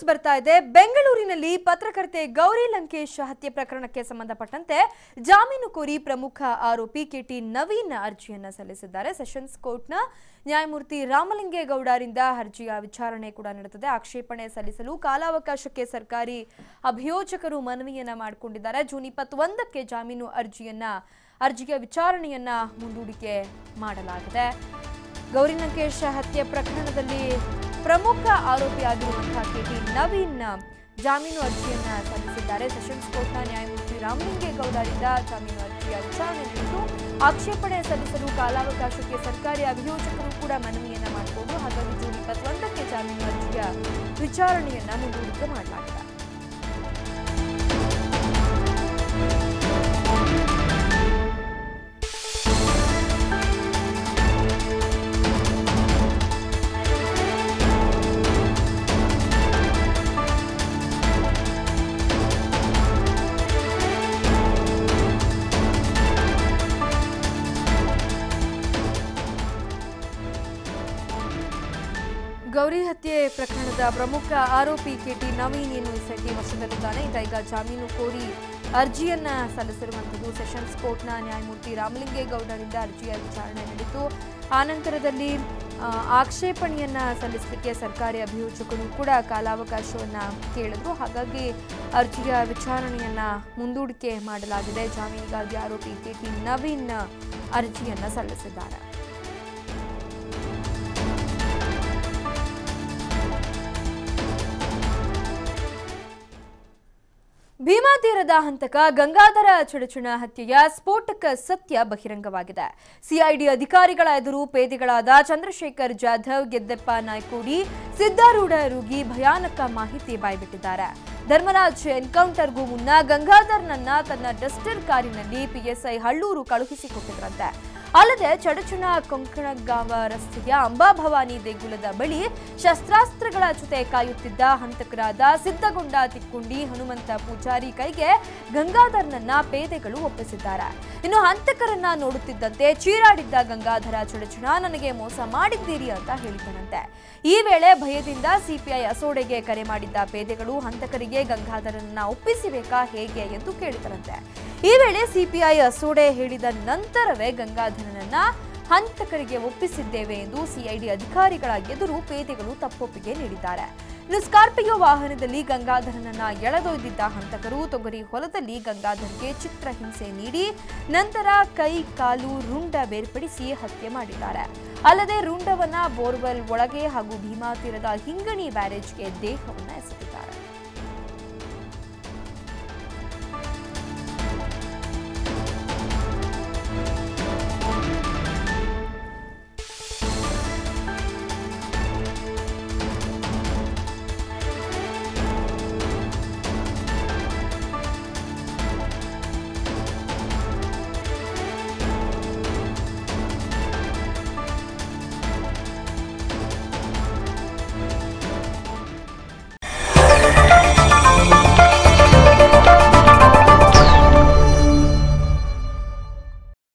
ಬರ್ತಾ ಇದೆ ಬೆಂಗಳೂರಿನಲ್ಲಿ ಪತ್ರಕರ್ತೆ ಗೌರಿ ಲಂಕೇಶ್ ಹತ್ಯೆ ಪ್ರಕರಣಕ್ಕೆ ಸಂಬಂಧಪಟ್ಟಂತೆ ಜಾಮೀನು ಕೋರಿ ಪ್ರಮುಖ ಆರೋಪಿ ಕೆಟಿ ನವೀನ್ ಅರ್ಜಿಯನ್ನ ಸಲ್ಲಿಸಿದ್ದಾರೆ ಸೆಷನ್ಸ್ ಕೋರ್ಟ್ನ ನ್ಯಾಯಮೂರ್ತಿ ರಾಮಲಿಂಗೇಗೌಡರಿಂದ ಅರ್ಜಿಯ ವಿಚಾರಣೆ ಕೂಡ ನಡೆದಿದೆ ಆಕ್ಷೇಪಣೆ ಸಲ್ಲಿಸಲು ಕಾಲಾವಕಾಶಕ್ಕೆ ಸರ್ಕಾರಿ ಅಭಿಯೋಜಕರು ಮನವಿಯನ್ನ ಮಾಡಿಕೊಂಡಿದ್ದಾರೆ ಜೂನ್ ಇಪ್ಪತ್ತೊಂದಕ್ಕೆ ಜಾಮೀನು ಅರ್ಜಿಯನ್ನ ಅರ್ಜಿಯ ವಿಚಾರಣೆಯನ್ನ ಮುಂದೂಡಿಕೆ ಮಾಡಲಾಗಿದೆ ಗೌರಿ ಲಂಕೇಶ್ ಹತ್ಯೆ ಪ್ರಕರಣದಲ್ಲಿ ಪ್ರಮುಖ ಆರೋಪಿಯಾಗಿರುವಂತಹ ಕೆಟಿ ನವೀನ್ ಜಾಮೀನು ಅರ್ಜಿಯನ್ನ ಸಲ್ಲಿಸಿದ್ದಾರೆ ಸೆಷನ್ಸ್ ಕೋರ್ಟ್ನ ನ್ಯಾಯಮೂರ್ತಿ ರಾಮಲಿಂಗೇಗೌಡರಿಂದ ಜಾಮೀನು ಅರ್ಜಿಯ ವಿಚಾರಣೆ ನಡೆದು ಆಕ್ಷೇಪಣೆ ಸಲ್ಲಿಸಲು ಕಾಲಾವಕಾಶಕ್ಕೆ ಸರ್ಕಾರಿ ಅಭಿಯೋಜಕರು ಕೂಡ ಮನವಿಯನ್ನ ಮಾಡಿಕೊಂಡು ಹಾಗಾಗಿ ಜೂನ್ ಇಪ್ಪತ್ತೊಂದಕ್ಕೆ ಜಾಮೀನು ಅರ್ಜಿಯ ವಿಚಾರಣೆಯನ್ನ ಮುಂದೂಡಿಕೆ ಮಾಡಲಾಗಿದೆ ಗೌರಿ ಹತ್ಯೆ ಪ್ರಕರಣದ ಪ್ರಮುಖ ಆರೋಪಿ ಕೆಟಿ ನವೀನ್ ಏನು ಎಸ್ಐಟಿ ವಶದಲ್ಲಿದ್ದಾನೆ ಇದೀಗ ಜಾಮೀನು ಕೋರಿ ಅರ್ಜಿಯನ್ನ ಸಲ್ಲಿಸಿರುವಂಥದ್ದು ಸೆಷನ್ಸ್ ಕೋರ್ಟ್ನ ನ್ಯಾಯಮೂರ್ತಿ ರಾಮಲಿಂಗೇಗೌಡರಿಂದ ಅರ್ಜಿಯ ವಿಚಾರಣೆ ನಡೆಯಿತು ಆನಂತರದಲ್ಲಿ ಆ, ಆಕ್ಷೇಪಣೆಯನ್ನ ಸಲ್ಲಿಸಲಿಕ್ಕೆ ಸರ್ಕಾರಿ ಅಭಿಯೋಜಕರು ಕೂಡ ಕಾಲಾವಕಾಶವನ್ನ ಕೇಳಿದ್ರು ಹಾಗಾಗಿ ಅರ್ಜಿಯ ವಿಚಾರಣೆಯನ್ನ ಮುಂದೂಡಿಕೆ ಮಾಡಲಾಗಿದೆ ಜಾಮೀನಿಗಾಗಿ ಆರೋಪಿ ಕೆಟಿ ನವೀನ್ ಅರ್ಜಿಯನ್ನ ಸಲ್ಲಿಸಿದ್ದಾರೆ ಭೀಮಾ ತೀರದ ಹಂತಕ ಗಂಗಾಧರ ಚಡಚಣ ಹತ್ಯೆಯ ಸ್ಫೋಟಕ ಸತ್ಯ ಬಹಿರಂಗವಾಗಿದೆ ಸಿಐಡಿ ಅಧಿಕಾರಿಗಳ ಎದುರು ಪೇದೆಗಳಾದ ಚಂದ್ರಶೇಖರ್ ಜಾಧವ್ ಗೆದ್ದೆಪ್ಪ ನಾಯ್ಕೋಡಿ ಸಿದ್ದಾರೂಢ ರುಗಿ ಭಯಾನಕ ಮಾಹಿತಿ ಬಾಯ್ಬಿಟ್ಟಿದ್ದಾರೆ ಧರ್ಮರಾಜ್ ಎನ್ಕೌಂಟರ್ಗೂ ಮುನ್ನ ಗಂಗಾಧರ್ನನ್ನ ತನ್ನ ಡಸ್ಟರ್ ಕಾರಿನಲ್ಲಿ ಪಿಎಸ್ಐ ಹಳ್ಳೂರು ಕಳುಹಿಸಿಕೊಟ್ಟಿದ್ರಂತೆ ಅಲ್ಲದೆ ಚಡಚಣ ಕೊಂಕಣಗಾವ ರಸ್ತೆಯ ಅಂಬಾಭವಾನಿ ದೇಗುಲದ ಬಳಿ ಶಸ್ತ್ರಾಸ್ತ್ರಗಳ ಜೊತೆ ಕಾಯುತ್ತಿದ್ದ ಹಂತಕರಾದ ಸಿದ್ದಗೊಂಡ ತಿಕ್ಕುಂಡಿ ಹನುಮಂತ ಪೂಜಾರಿ ಕೈಗೆ ಗಂಗಾಧರ್ನನ್ನ ಪೇದೆಗಳು ಒಪ್ಪಿಸಿದ್ದಾರೆ ಇನ್ನು ಹಂತಕರನ್ನ ನೋಡುತ್ತಿದ್ದಂತೆ ಚೀರಾಡಿದ್ದ ಗಂಗಾಧರ ಚಡಚಣ ನನಗೆ ಮೋಸ ಮಾಡಿದ್ದೀರಿ ಅಂತ ಹೇಳಿದನಂತೆ ಈ ವೇಳೆ ಭಯದಿಂದ ಸಿಪಿಐ ಅಸೋಡೆಗೆ ಕರೆ ಮಾಡಿದ್ದ ಪೇದೆಗಳು ಹಂತಕರಿಗೆ ಗಂಗಾಧರನ್ನ ಒಪ್ಪಿಸಬೇಕಾ ಹೇಗೆ ಎಂದು ಕೇಳಿದರಂತೆ ಈ ವೇಳೆ ಸಿಪಿಐ ಅಸೋಡೆ ಹೇಳಿದ ನಂತರವೇ ಗಂಗಾಧರನನ್ನ ಹಂತಕರಿಗೆ ಒಪ್ಪಿಸಿದ್ದೇವೆ ಎಂದು ಸಿಐಡಿ ಅಧಿಕಾರಿಗಳ ಎದುರು ಪೇದೆಗಳು ತಪ್ಪೊಪ್ಪಿಗೆ ನೀಡಿದ್ದಾರೆ ಇನ್ನು ಸ್ಕಾರ್ಪಿಯೋ ವಾಹನದಲ್ಲಿ ಗಂಗಾಧರನನ್ನ ಎಳೆದೊಯ್ದಿದ್ದ ಹಂತಕರು ತೊಗರಿ ಹೊಲದಲ್ಲಿ ಗಂಗಾಧರ್ಗೆ ಚಿತ್ರಹಿಂಸೆ ನೀಡಿ ನಂತರ ಕೈ ಕಾಲು ರುಂಡ ಬೇರ್ಪಡಿಸಿ ಹತ್ಯೆ ಮಾಡಿದ್ದಾರೆ ಅಲ್ಲದೆ ರುಂಡವನ್ನ ಬೋರ್ವೆಲ್ ಒಳಗೆ ಹಾಗೂ ಭೀಮಾ ತೀರದ ಹಿಂಗಣಿ ಬ್ಯಾರೇಜ್ಗೆ ದೇಹವನ್ನ ಎಸೆದಿದ್ದಾರೆ